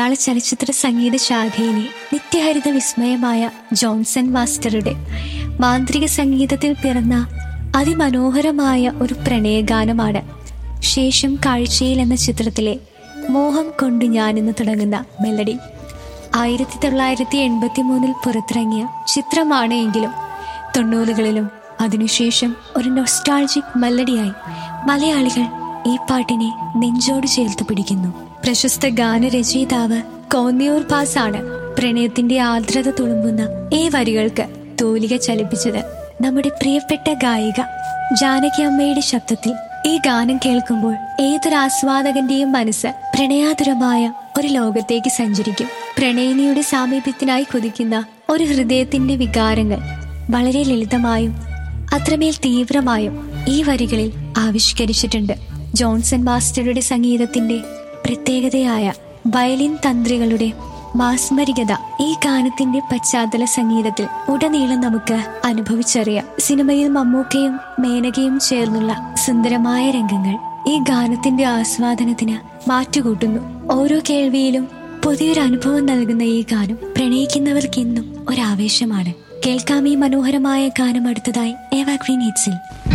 മലയാള ചലച്ചിത്ര സംഗീത ശാഖയിലെ നിത്യഹരിത വിസ്മയമായ ജോൺസൺ മാസ്റ്ററുടെ മാന്ത്രിക സംഗീതത്തിൽ പിറന്ന അതിമനോഹരമായ ഒരു പ്രണയഗാനമാണ് ശേഷം കാഴ്ചയിൽ എന്ന ചിത്രത്തിലെ മോഹം കൊണ്ട് ഞാനിന്ന് തുടങ്ങുന്ന മെലഡി ആയിരത്തി തൊള്ളായിരത്തി എൺപത്തി മൂന്നിൽ പുറത്തിറങ്ങിയ ചിത്രമാണ് എങ്കിലും തൊണ്ണൂറുകളിലും അതിനുശേഷം ഒരു നൊസ്റ്റാൾജിക് മെലഡിയായി മലയാളികൾ ഈ പാട്ടിനെ നെഞ്ചോട് ചേർത്ത് പിടിക്കുന്നു പ്രശസ്ത ഗാനരചയിതാവ് കോന്നിയൂർ പാസ് ആണ് പ്രണയത്തിന്റെ ആർദ്രത തുളുമ്പുന്ന ഈ വരികൾക്ക് തൂലിക ചലിപ്പിച്ചത് നമ്മുടെ പ്രിയപ്പെട്ട ഗായിക ജാനകി അമ്മയുടെ ശബ്ദത്തിൽ ഈ ഗാനം കേൾക്കുമ്പോൾ ഏതൊരു ആസ്വാദകന്റെയും മനസ്സ് പ്രണയാതുരമായ ഒരു ലോകത്തേക്ക് സഞ്ചരിക്കും പ്രണയിനിയുടെ സാമീപ്യത്തിനായി കുതിക്കുന്ന ഒരു ഹൃദയത്തിന്റെ വികാരങ്ങൾ വളരെ ലളിതമായും അത്രമേൽ തീവ്രമായും ഈ വരികളിൽ ആവിഷ്കരിച്ചിട്ടുണ്ട് ജോൺസൺ മാസ്റ്ററുടെ സംഗീതത്തിന്റെ പ്രത്യേകതയായ വയലിൻ തന്ത്രികളുടെ മാസ്മരികത ഈ ഗാനത്തിന്റെ പശ്ചാത്തല സംഗീതത്തിൽ ഉടനീളം നമുക്ക് അനുഭവിച്ചറിയാം സിനിമയിൽ മമ്മൂക്കയും മേനകയും ചേർന്നുള്ള സുന്ദരമായ രംഗങ്ങൾ ഈ ഗാനത്തിന്റെ ആസ്വാദനത്തിന് മാറ്റുകൂട്ടുന്നു ഓരോ കേൾവിയിലും പുതിയൊരു അനുഭവം നൽകുന്ന ഈ ഗാനം പ്രണയിക്കുന്നവർക്ക് ഇന്നും ഒരാവേശമാണ് കേൾക്കാം ഈ മനോഹരമായ ഗാനം അടുത്തതായി എവാഗ്രീൻ ഹിറ്റ്സിൽ